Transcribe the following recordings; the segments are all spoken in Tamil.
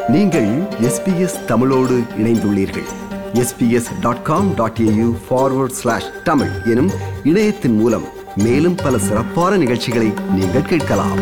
நீங்கள் எஸ்பிஎஸ் தமிழோடு இணைந்துள்ளீர்கள் SBS dot com dot A U forward slash Tamil எனும் இணையத்தின் மூலம் மேலும் பல சிறப்பான நிகழ்ச்சிகளை நீங்கள் கேட்கலாம்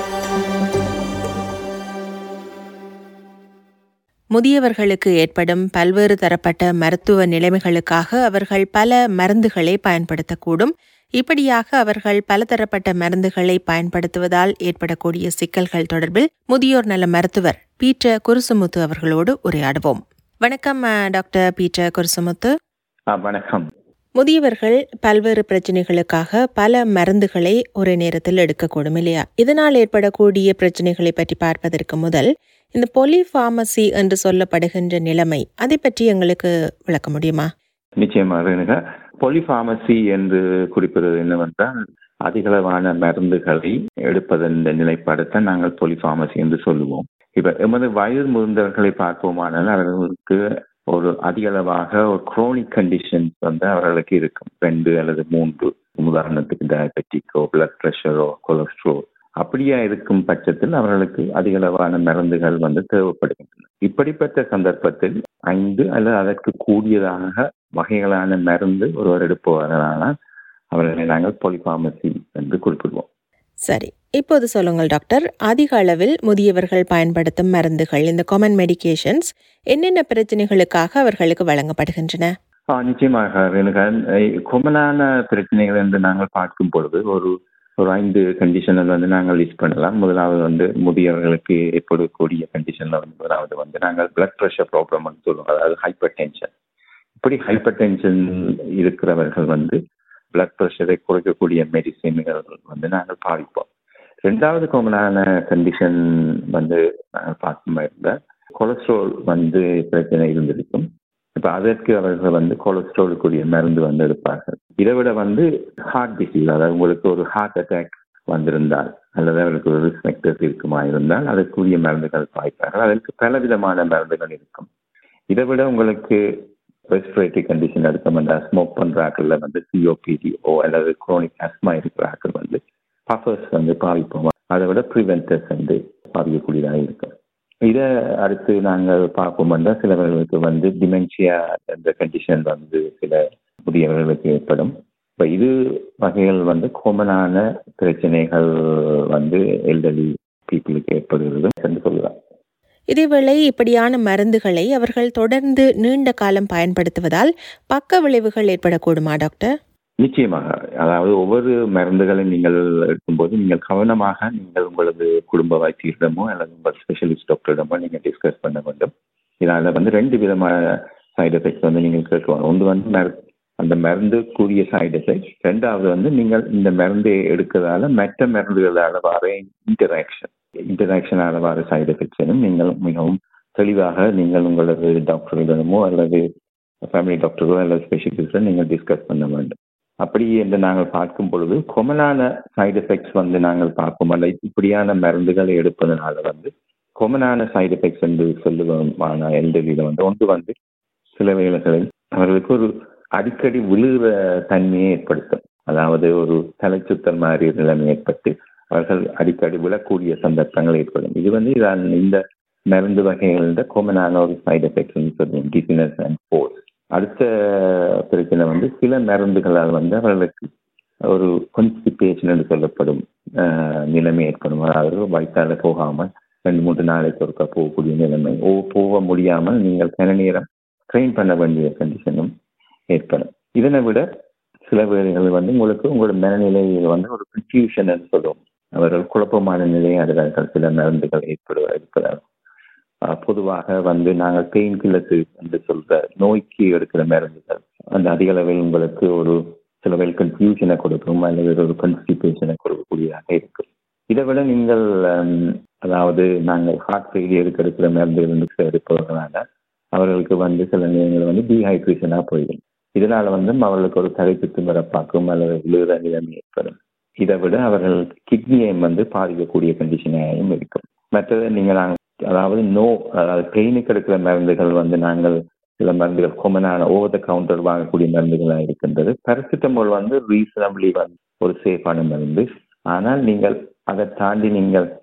முதியவர்களுக்கு ஏற்படும் பல்வேறு தரப்பட்ட மருத்துவ நிலைமைகளுக்காக அவர்கள் பல மருந்துகளை பயன்படுத்தக்கூடும் இப்படியாக அவர்கள் பலதரப்பட்ட மருந்துகளை பயன்படுத்துவதால் ஏற்படக்கூடிய சிக்கல்கள் தொடர்பில் முதியோர் நல மருத்துவர் பீட்டர் குருசுமுத்து அவர்களோடு உரையாடுவோம் வணக்கம் அஹ், டாக்டர் பீட்டர் குருசுமுத்து ஆ, வணக்கம் முதியவர்கள் பல்வேறு பிரச்சனைகளுக்காக பல மருந்துகளை ஒரே நேரத்தில் எடுக்கக்கூடும் இல்லையா இதனால் ஏற்படக்கூடிய பிரச்சனைகளை பற்றி பார்ப்பதற்கு முதல் இந்த பொலிஃபார்மசி என்று சொல்லப்படுகின்ற நிலைமை அதை பற்றி எங்களுக்கு விளக்க முடியுமா நிச்சயமாக எனக்கு பொலிஃபார்மசி என்று குறிப்பது என்னவென்றால் அதிகளவான மருந்துகளை எடுப்பதன் இந்த நிலைப்பாடுத்தான் நாங்கள் பொலிஃபார்மசி என்று சொல்லுவோம் இப்ப எமது வயது முதிர்ந்தவர்களை பார்ப்போமானால் அவர்களுக்கு ஒரு அதிகளவாக ஒரு குரோனிக் கண்டிஷன்ஸ் வந்து அவர்களுக்கு இருக்கும் ரெண்டு அல்லது மூன்று உதாரணத்துக்கு டயபெட்டிக்கோ பிளட் ப்ரெஷரோ கொலஸ்ட்ரோல் அப்படியா இருக்கும் பட்சத்தில் அவர்களுக்கு அதிகளவான மருந்துகள் வந்து தேவைப்படுகின்றன இப்படிப்பட்ட சந்தர்ப்பத்தில் ஐந்து அல்லது அதற்கு கூடியதாக வகைகளான மருந்து ஒருவர் எடுப்பவர்களானால் அவர்களை நாங்கள் பொலிஃபார்மசி என்று குறிப்பிடுவோம் சரி இப்போது சொல்லுங்கள் டாக்டர் அதிக அளவில் முதியவர்கள் பயன்படுத்தும் மருந்துகள் இந்த காமன் மெடிகேஷன்ஸ் என்னென்ன பிரச்சனைகளுக்காக அவர்களுக்கு வழங்கப்படுகின்றன ஆ, நிச்சயமாக எனக்கு கொமனான பிரச்சனைகள் என்று நாங்கள் பார்க்கும் பொழுது ஒரு ஒரு ஐந்து கண்டிஷனில் வந்து நாங்கள் லிஸ்ட் பண்ணலாம் முதலாவது வந்து முதியவர்களுக்கு ஏற்படக்கூடிய கண்டிஷனில் வந்து முதலாவது வந்து நாங்கள் பிளட் ப்ரெஷர் ப்ராப்ளம் சொல்லுவோம் அதாவது ஹைப்பர் டென்ஷன் இப்படி ஹைப்பர் டென்ஷன் இருக்கிறவர்கள் வந்து பிளட் ப்ரெஷரை குறைக்கக்கூடிய மெடிசின்கள் வந்து நாங்கள் பாவிப்போம் ரெண்டாவது காமனான கண்டிஷன் வந்து நாங்கள் பார்க்கும் இருந்தால் கொலஸ்ட்ரால் வந்து பிரச்சனை இருந்திருக்கும் இப்போ அதற்கு அவர்கள் வந்து கொலஸ்ட்ராலுக்குரிய மருந்து வந்து எடுப்பார்கள் இதை விட வந்து ஹார்ட் டிசீஸ் அதாவது உங்களுக்கு ஒரு ஹார்ட் அட்டாக் வந்திருந்தால் அல்லது அவர்களுக்கு ஒரு ரிஸ்க் ஃபேக்டர்ஸ் இருக்குமா இருந்தால் அதற்குரிய மருந்துகள் பாய்ப்பார்கள் அதற்கு பலவிதமான மருந்துகள் இருக்கும் இதை விட உங்களுக்கு ரெஸ்பிரேட்டரி கண்டிஷன் எடுத்தோம்னா ஸ்மோக் பண்றாக்கள்ல வந்து சிஓபிடி ஓ அல்லது குரோனிக் அஸ்மா இருக்கிறார்கள் வந்து பஃபர்ஸ் வந்து பாவிப்போம் அதை விட ப்ரிவென்டர்ஸ் வந்து பாவிக்கக்கூடியதாக இருக்கும் இதை அடுத்து நாங்கள் பார்ப்போம்னா சிலவர்களுக்கு வந்து டிமென்ஷியா என்ற கண்டிஷன் வந்து சில முதியவர்களுக்கு ஏற்படும் இப்போ இது வகைகள் வந்து காமனான பிரச்சனைகள் வந்து எல்டர்லி பீப்புளுக்கு ஏற்படுகிறது என்று சொல்லலாம் இதேவேளை இப்படியான மருந்துகளை அவர்கள் தொடர்ந்து நீண்ட காலம் பயன்படுத்துவதால் பக்க விளைவுகள் ஏற்படக்கூடுமா டாக்டர் நிச்சயமாக அதாவது ஒவ்வொரு மருந்துகளை நீங்கள் எடுக்கும்போது நீங்கள் கவனமாக நீங்கள் உங்களது குடும்ப வைத்தியரிடமோ அல்லது உங்கள் ஸ்பெஷலிஸ்ட் டாக்டரிடமோ நீங்கள் டிஸ்கஸ் பண்ண வேண்டும் இதால வந்து ரெண்டு விதமான சைடு எஃபெக்ட்ஸ் வந்து நீங்கள் கேட்கலாம் ஒன்று வந்து மரு அந்த மருந்து கூடிய சைடு எஃபெக்ட் ரெண்டாவது வந்து நீங்கள் இந்த மருந்தை எடுக்கிறதால மற்ற மருந்துகளால் வர இன்டராக்ஷன் இன்டராக்ஷனால வர சைடு எஃபெக்ட்ஸையும் நீங்கள் மிகவும் தெளிவாக நீங்கள் உங்களது டாக்டரிடமோ அல்லது ஃபேமிலி டாக்டரோ அல்லது ஸ்பெஷலிஸ்டோ நீங்கள் டிஸ்கஸ் பண்ண வேண்டும் அப்படி என்று நாங்கள் பார்க்கும் பொழுது கொமனான சைடு எஃபெக்ட்ஸ் வந்து நாங்கள் பார்ப்போம் அல்ல இப்படியான மருந்துகளை எடுப்பதனால வந்து கொமனான சைடு எஃபெக்ட்ஸ் என்று சொல்லுவோமான எல்டரியில வந்து ஒன்று வந்து சில வேளைகளில் அவர்களுக்கு ஒரு அடிக்கடி விழுகிற தன்மையை ஏற்படுத்தும் அதாவது ஒரு தலைச்சுத்தல் மாதிரி நிலைமை ஏற்பட்டு அவர்கள் அடிக்கடி விழக்கூடிய சந்தர்ப்பங்கள் ஏற்படும் இது வந்து இதான் இந்த மருந்து வகைகளோட கொமனான ஒரு சைடு எஃபெக்ட்ஸ் சொல்லுவோம் டிசினஸ் அண்ட் ஃபோர்ஸ் அடுத்த பிரச்சனை வந்து சில மருந்துகளால் வந்து அவர்களுக்கு ஒரு கான்ஸ்டிபேஷன் என்று சொல்லப்படும் ஆஹ், நிலைமை ஏற்படும் அதாவது வயிற்றால போகாமல் ரெண்டு மூன்று நாளைக்கு ஒருக்கா போகக்கூடிய நிலைமை ஓ போக முடியாமல் நீங்கள் சில நேரம் ட்ரெயின் பண்ண வேண்டிய கண்டிஷனும் ஏற்படும் இதனை விட சில வேளைகள் வந்து உங்களுக்கு உங்களோட மனநிலையில் வந்து ஒரு கன்ஃபியூஷன் என்று சொல்லுவோம் அவர்கள் குழப்பமான நிலையை அடைகிறார்கள் சில மருந்துகள் ஏற்படுவ இருக்கிறார் ஆஹ் பொதுவாக வந்து நாங்கள் பெயின் கில்லர்ஸ் என்று சொல்ற நோய்க்கு எடுக்கிற மருந்துகள் அந்த அதிக அளவில் உங்களுக்கு ஒரு சில வேல் கன்ஃபியூஷனை கொடுக்கும் அல்லது ஒரு கன்ஸ்டிபேஷனை கொடுக்கக்கூடியதாக இருக்கும் இதை விட நீங்கள் ஹம், அதாவது நாங்கள் ஹார்ட் ஃபெயிலியருக்கு எடுக்கிற மருந்துகள் வந்து எடுப்பவர்களால அவர்களுக்கு வந்து சில நேரங்கள் வந்து டீஹைட்ரேஷனாக போயிடும் இதனால வந்து அவர்களுக்கு ஒரு தலைப்பு திமிரப்பாக்கும் அல்லது விழுகிற நிலைமை ஏற்படும் இதை விட அவர்கள் கிட்னியை வந்து பாதிக்கக்கூடிய கண்டிஷனாகவும் இருக்கும் மற்றது நீங்கள் நாங்கள் அதாவது நோ அதாவது பெயினுக்கு எடுக்கிற மருந்துகள் வந்து நாங்கள் சில மருந்துகள் கொமனான ஓவர் த கவுண்டர் வாங்கக்கூடிய மருந்துகளாக இருக்கின்றது பேரசிட்டமால் வந்து ரீசனபிளி வந்து ஒரு சேஃபான மருந்து ஆனால் நீங்கள் அதை தாண்டி நீங்கள்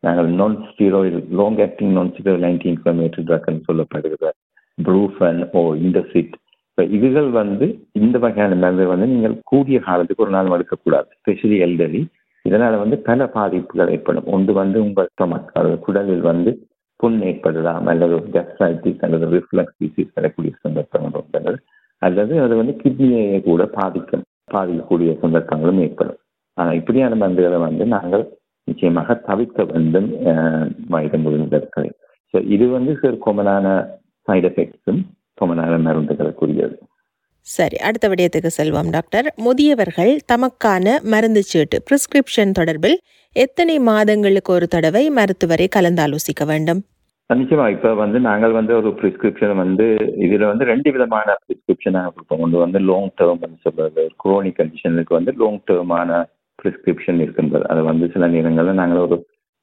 நாங்கள் நான் ஸ்டீரோயில் லாங் ஆக்டிங் நான் ஸ்டீரோயில் நைன்டி இன்ஃபர்மேட்டரி ட்ரக்னு சொல்லப்படுகிற ப்ரூஃபன் ஓ இண்டசிட் இப்போ இதுகள் வந்து இந்த வகையான மருந்து வந்து நீங்கள் கூடிய காலத்துக்கு ஒரு நாள் எடுக்கக்கூடாது ஸ்பெஷலி எல்டரி இதனால் வந்து பல பாதிப்புகள் ஏற்படும் ஒன்று வந்து உங்கள் ஸ்டொமக் அதாவது குடலில் வந்து புண் ஏற்படலாம் அல்லது கெஸ்ட்ரைட்டிஸ் அல்லது ரிஃப்ளக்ஸ் டிசீஸ் வரக்கூடிய சந்தர்ப்பங்கள் உள்ளது அல்லது அது வந்து கிட்னியை கூட பாதிக்கும் பாதிக்கக்கூடிய சந்தர்ப்பங்களும் ஏற்படும் ஆனால் இப்படியான மருந்துகளை வந்து நாங்கள் நிச்சயமாக தவிர்க்க வேண்டும் வயது முடிந்தவர்களை ஸோ இது வந்து சிறு கொமனான சைடு எஃபெக்ட்ஸும் கொமனான மருந்துகளுக்குரியது சரி அடுத்த விடயத்துக்கு செல்வோம் டாக்டர் முதியவர்கள் தமக்கான மருந்து சீட்டு பிரிஸ்கிரிப்ஷன் தொடர்பில் எத்தனை மாதங்களுக்கு ஒரு தடவை மருத்துவரை கலந்தாலோசிக்க வேண்டும் நிச்சயமா இப்ப வந்து நாங்கள் வந்து ஒரு பிரிஸ்கிரிப்ஷன் வந்து இதுல வந்து ரெண்டு விதமான பிரிஸ்கிரிப்ஷனாக கொடுப்போம் ஒன்று வந்து லாங் டேர்ம் சொல்றது குரோனிக் கண்டிஷனுக்கு வந்து லாங் டேர்மான பிரிஸ்கிரிப்ஷன் இருக்கின்றது அது வந்து சில நேரங்களில் நாங்கள் ஒரு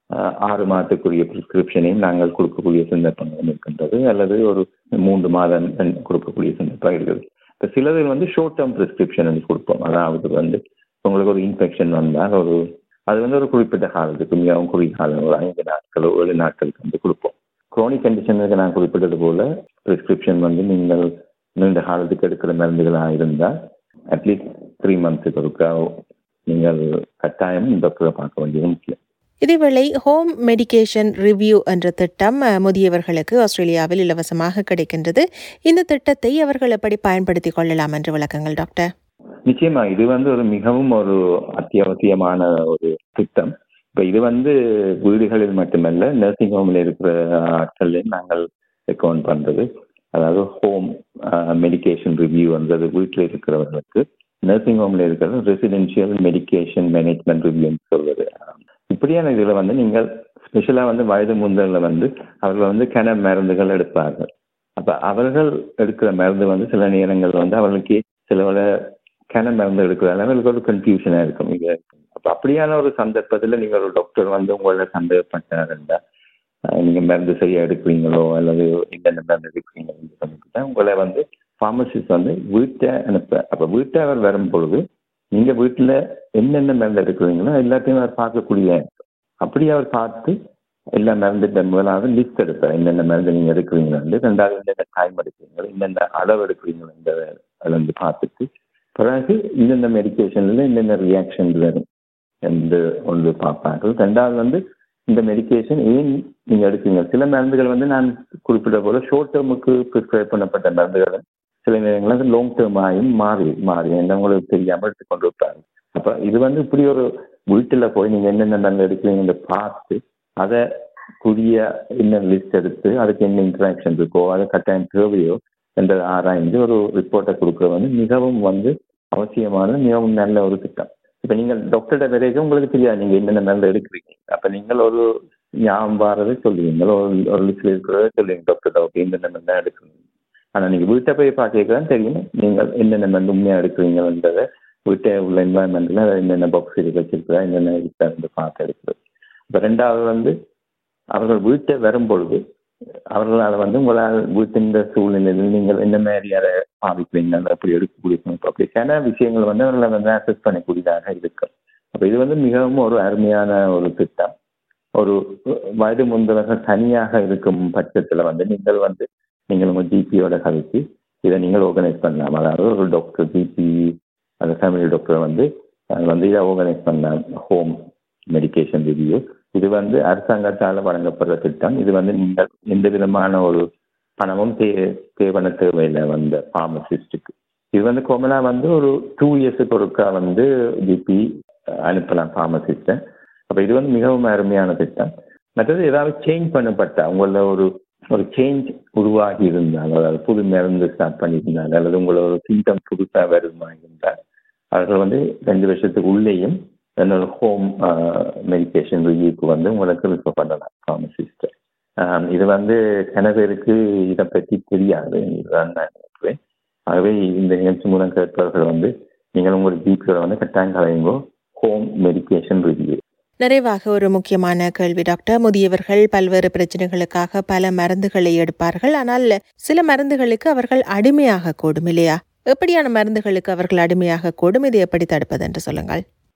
ஆறு மாதத்துக்குரிய பிரிஸ்கிரிப்ஷனையும் நாங்கள் கொடுக்கக்கூடிய சந்தர்ப்பங்களும் இருக்கின்றது அல்லது ஒரு மூன்று மாதம் கொடுக்கக்கூடிய சந்தர்ப்பம் இருக்குது இப்போ சிலதில் வந்து ஷார்ட் டேர்ம் பிரிஸ்கிரிப்ஷன் வந்து கொடுப்போம் அதாவது வந்து உங்களுக்கு ஒரு இன்ஃபெக்ஷன் வந்தால் ஒரு அது வந்து ஒரு குறிப்பிட்ட காலத்துக்கு மிகவும் குறுகிய காலம் ஒரு ஐந்து நாட்களோ ஏழு நாட்களுக்கு வந்து கொடுப்போம் குரோனிக் கண்டிஷனுக்கு நான் குறிப்பிட்டது போல பிரிஸ்கிரிப்ஷன் வந்து நீங்கள் நீண்ட காலத்துக்கு எடுக்கிற மருந்துகளாக இருந்தால் அட்லீஸ்ட் த்ரீ மந்த்ஸுக்கு ஒருக்கா நீங்கள் கட்டாயம் டாக்டரை பார்க்க வேண்டியது முக்கியம் இதேவேளை ஹோம் மெடிகேஷன் ரிவ்யூ என்ற திட்டம் முதியவர்களுக்கு ஆஸ்திரேலியாவில் இலவசமாக கிடைக்கின்றது இந்த திட்டத்தை அவர்கள் எப்படி பயன்படுத்திக் கொள்ளலாம் என்று விளக்கங்கள் டாக்டர் நிச்சயமா இது வந்து ஒரு மிகவும் ஒரு அத்தியாவசியமான ஒரு திட்டம் இப்ப இது வந்து வீடுகளில் மட்டுமல்ல நர்சிங் ஹோம்ல இருக்கிற ஆட்கள்லையும் நாங்கள் அக்கௌண்ட் பண்றது அதாவது ஹோம் மெடிக்கேஷன் ரிவ்யூ வந்தது வீட்டில் இருக்கிறவர்களுக்கு நர்சிங் ஹோம்ல இருக்கிற ரெசிடென்ஷியல் மெடிக்கேஷன் மேனேஜ்மெண்ட் ரிவ்யூன்னு சொல்வது இப்படியான இதில் வந்து நீங்கள் ஸ்பெஷலாக வந்து வயது முந்தலில் வந்து அவர்கள் வந்து கிண மருந்துகள் எடுப்பார்கள் அப்போ அவர்கள் எடுக்கிற மருந்து வந்து சில நேரங்கள் வந்து அவர்களுக்கு சில கிண மருந்து எடுக்கிறதால அவர்களுக்கு ஒரு கன்ஃபியூஷனாக இருக்கும் இது அப்போ அப்படியான ஒரு சந்தர்ப்பத்தில் நீங்கள் ஒரு டாக்டர் வந்து உங்களோட சந்தேகப்பட்டாருந்தா நீங்கள் மருந்து சரியாக எடுக்கிறீங்களோ அல்லது என்னென்ன மருந்து எடுக்கிறீங்கன்னு சொல்லிட்டு உங்களை வந்து ஃபார்மசிஸ்ட் வந்து வீட்டை அனுப்ப அப்போ வீட்டை அவர் வரும் பொழுது நீங்கள் வீட்டில் என்னென்ன மருந்து எடுக்கிறீங்களோ எல்லாத்தையும் அவர் பார்க்கக்கூடிய அப்படி அவர் பார்த்து எல்லா மருந்து முதலாவது லிஸ்ட் எடுப்பார் என்னென்ன மருந்து நீங்கள் எடுக்கிறீங்களோ வந்து ரெண்டாவது என்னென்ன டைம் எடுக்கிறீங்களோ என்னென்ன அளவு எடுக்கிறீங்களோ வந்து பார்த்துட்டு பிறகு இந்தந்த மெடிக்கேஷன்ல என்னென்ன ரியாக்ஷன் வரும் என்று ஒன்று பார்ப்பார்கள் ரெண்டாவது வந்து இந்த மெடிக்கேஷன் ஏன் நீங்கள் எடுக்கிறீங்க சில மருந்துகள் வந்து நான் குறிப்பிட்ட போல ஷார்ட் டேர்முக்கு ப்ரிஸ்கிரைப் பண்ணப்பட்ட மருந்துகள் சில நேரங்களில் அது லாங் டேர்ம் ஆகியும் மாறி மாறி என்ன உங்களுக்கு தெரியாமல் எடுத்து கொண்டு வைப்பாங்க அப்போ இது வந்து இப்படி ஒரு வீட்டில் போய் நீங்கள் என்னென்ன மருந்து எடுக்கிறீங்கன்னு பார்த்து அதை புதிய என்ன லிஸ்ட் எடுத்து அதுக்கு என்ன இன்ட்ராக்ஷன் இருக்கோ அது கட்டாயம் தேவையோ என்ற ஆராய்ந்து ஒரு ரிப்போர்ட்டை கொடுக்குறது வந்து மிகவும் வந்து அவசியமான மிகவும் நல்ல ஒரு திட்டம் இப்போ நீங்கள் டாக்டர்கிட்ட வரைக்கும் உங்களுக்கு தெரியாது நீங்கள் என்னென்ன மருந்து எடுக்கிறீங்க அப்போ நீங்கள் ஒரு ஞாபகம் வாரதை சொல்லுவீங்க ஒரு ஒரு லிஸ்ட்டில் இருக்கிறத சொல்லுவீங்க டாக்டர் ஓகே என்னென்ன மருந்து எடுக்கணும் ஆனால் நீங்கள் வீட்டை போய் பார்க்கலாம் தெரியும் நீங்கள் என்னென்ன மருந்து உண்மையாக எடுக்கிறீங்கன்றதை வீட்டை உள்ள என்வாயன்மெண்ட்டில் என்னென்ன பாக்ஸ் இருக்கு வச்சிருக்கிறா என்னென்ன இருக்கிறது பார்த்து எடுக்கிறது இப்போ ரெண்டாவது வந்து அவர்கள் வீட்டை வரும்பொழுது அவர்களால் வந்து உங்களால் வீட்டின் சூழ்நிலையில் நீங்கள் என்ன மாதிரி அதை பாவிக்கிறீங்க அப்படி எடுக்கக்கூடிய அப்படிக்கான விஷயங்கள் வந்து அவர்களை வந்து அசஸ் பண்ணக்கூடியதாக இருக்கும் அப்போ இது வந்து மிகவும் ஒரு அருமையான ஒரு திட்டம் ஒரு வயது முந்தவர்கள் தனியாக இருக்கும் பட்சத்தில் வந்து நீங்கள் வந்து நீங்கள் உங்கள் ஜிபியோட கழித்து இதை நீங்கள் ஆர்கனைஸ் பண்ணலாம் அதாவது ஒரு டாக்டர் ஜிபி அந்த ஃபேமிலி டாக்டர் வந்து வந்து இதை ஆர்கனைஸ் பண்ணலாம் ஹோம் மெடிக்கேஷன் ரிவ்யூ இது வந்து அரசாங்கத்தால் வழங்கப்படுற திட்டம் இது வந்து நீங்கள் எந்த விதமான ஒரு பணமும் தே பே பண்ண தேவையில்லை வந்த ஃபார்மசிஸ்ட்டுக்கு இது வந்து கொமனா வந்து ஒரு டூ இயர்ஸுக்கு ஒருக்கா வந்து ஜிபி அனுப்பலாம் ஃபார்மசிஸ்ட்டை அப்போ இது வந்து மிகவும் அருமையான திட்டம் மற்றது ஏதாவது சேஞ்ச் பண்ணப்பட்ட உங்கள ஒரு ஒரு சேஞ்ச் உருவாகி இருந்தால் அதாவது புது மருந்து ஸ்டார்ட் பண்ணியிருந்தால் அல்லது உங்களோட ஒரு சிம்டம் புதுசாக வருமா இருந்தால் அவர்கள் வந்து ரெண்டு வருஷத்துக்கு உள்ளேயும் என்னோட ஹோம் மெடிக்கேஷன் ரிவ்யூக்கு வந்து உங்களுக்கு ரிஃபர் பண்ணலாம் ஃபார்மசிஸ்ட் இது வந்து சில பேருக்கு இதை பற்றி தெரியாது இதுதான் நான் நினைக்கிறேன் ஆகவே இந்த நிகழ்ச்சி மூலம் கேட்பவர்கள் வந்து நீங்கள் உங்களோட ஜிபியோட வந்து கட்டாயம் கலையுங்கோ ஹோம் மெடிக்கேஷன் ரிவ்யூ நிறைவாக ஒரு முக்கியமான கேள்வி டாக்டர் முதியவர்கள் பல்வேறு பிரச்சனைகளுக்காக பல மருந்துகளை எடுப்பார்கள் ஆனால் சில மருந்துகளுக்கு அவர்கள் அடிமையாக கூடும் இல்லையா எப்படியான மருந்துகளுக்கு அவர்கள் அடிமையாக கூடும் இது எப்படி தடுப்பது என்று சொல்லுங்கள்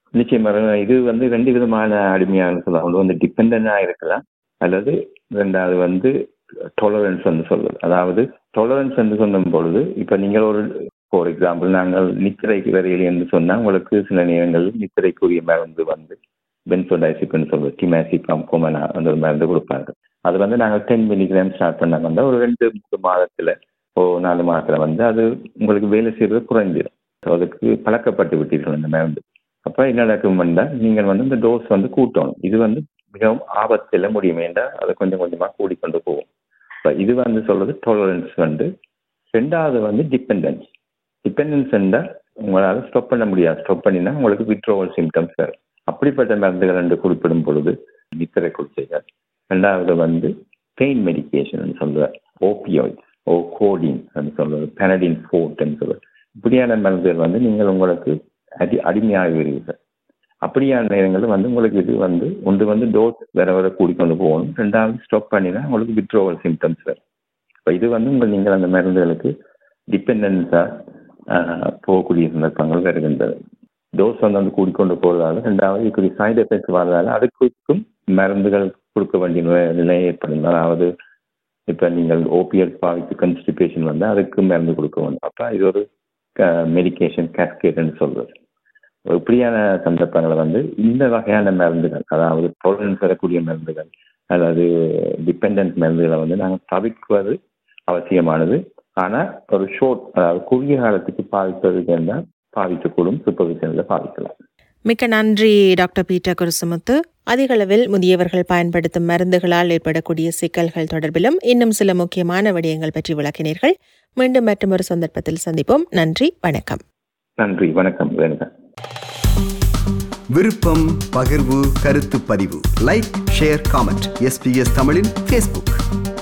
நிச்சயமாக இது வந்து ரெண்டு விதமான அடிமையாக இருக்கலாம் ஒன்று வந்து டிபெண்டாக இருக்கலாம் அல்லது ரெண்டாவது வந்து டொலரன்ஸ் வந்து சொல்வது அதாவது டொலரன்ஸ் என்று சொல்லும் பொழுது இப்போ நீங்கள் ஒரு ஃபார் எக்ஸாம்பிள் நாங்கள் நித்திரைக்கு வரையில் என்று சொன்னால் உங்களுக்கு சில நேரங்களில் நித்திரைக்குரிய மருந்து வந்து பென்சோடைசிப்னு சொல்வது டிமேசிபாம் கோமனா அந்த ஒரு மருந்து கொடுப்பாங்க அது வந்து நாங்கள் டென் மில்லிகிராம் ஸ்டார்ட் பண்ண வந்து ஒரு ரெண்டு மூணு மாதத்தில் ஓ நாலு மாதத்தில் வந்து அது உங்களுக்கு வேலை செய்வது குறைஞ்சிடும் ஸோ அதுக்கு பழக்கப்பட்டு விட்டீர்கள் அந்த மருந்து அப்போ என்ன நடக்கும் வந்தால் நீங்கள் வந்து இந்த டோஸ் வந்து கூட்டணும் இது வந்து மிகவும் ஆபத்தில் முடியும் என்றால் அதை கொஞ்சம் கொஞ்சமாக கூடிக்கொண்டு போகும் இப்போ இது வந்து சொல்றது டோலரன்ஸ் வந்து ரெண்டாவது வந்து டிபெண்டன்ஸ் டிபெண்டன்ஸ் என்றால் உங்களால் ஸ்டாப் பண்ண முடியாது ஸ்டாப் பண்ணினா உங்களுக்கு விட்ரோவல் சிம்டம்ஸ் வரும் அப்படிப்பட்ட மருந்துகள் என்று குறிப்பிடும் பொழுது நித்திரை குடிசைகள் ரெண்டாவது வந்து பெயின் மெடிக்கேஷன் சொல்லுவார் ஓபியோய்ஸ் ஓ கோடின் சொல்லுவது பெனடின் ஃபோர்ட்னு சொல்லுவார் இப்படியான மருந்துகள் வந்து நீங்கள் உங்களுக்கு அடி அடிமையாகுவீர்கள் அப்படியான நேரங்களில் வந்து உங்களுக்கு இது வந்து ஒன்று வந்து டோஸ் வேற வேற கூடிக்கொண்டு போகணும் ரெண்டாவது ஸ்டாப் பண்ணினா உங்களுக்கு விட்ரோவல் சிம்டம்ஸ் வரும் இப்போ இது வந்து உங்கள் நீங்கள் அந்த மருந்துகளுக்கு டிபெண்டன்ஸாக போகக்கூடிய சந்தர்ப்பங்கள் வருகின்றது டோஸ் வந்து வந்து கூடிக்கொண்டு போவதால ரெண்டாவது இதுக்குரிய சைடு எஃபெக்ட் வரதால அதுக்கும் மருந்துகள் கொடுக்க வேண்டிய நிலை- நிலை ஏற்படும் அதாவது இப்போ நீங்கள் ஓபிஎல் பாவித்து கன்ஸ்டிபேஷன் வந்து அதுக்கு மருந்து கொடுக்க வேண்டும் அப்போ இது ஒரு மெடிகேஷன் கேஸ்கேட்னு சொல்றது இப்படியான சந்தர்ப்பங்களை வந்து இந்த வகையான மருந்துகள் அதாவது டோலரன்ஸ் வரக்கூடிய மருந்துகள் அல்லது டிபெண்டன்ட் மருந்துகளை வந்து நாங்கள் தவிர்க்குவது அவசியமானது ஆனால் ஒரு ஷோர்ட் அதாவது குறுகிய காலத்துக்கு பாதிப்பதுக்கு இருந்தால் பாதிக்கக்கூடும் சூப்பர்விஷனில் பாதிக்கலாம் மிக்க நன்றி டாக்டர் பீட்டர் குருசுமுத்து அதிகளவில் முதியவர்கள் பயன்படுத்தும் மருந்துகளால் ஏற்படக்கூடிய சிக்கல்கள் தொடர்பிலும் இன்னும் சில முக்கியமான விடயங்கள் பற்றி விளக்கினீர்கள் மீண்டும் மற்றொரு சந்தர்ப்பத்தில் சந்திப்போம் நன்றி வணக்கம் நன்றி வணக்கம் வேணுங்க விருப்பம் பகிர்வு கருத்து பதிவு லைக் ஷேர் காமெண்ட் எஸ்பிஎஸ் தமிழின் ஃபேஸ்புக்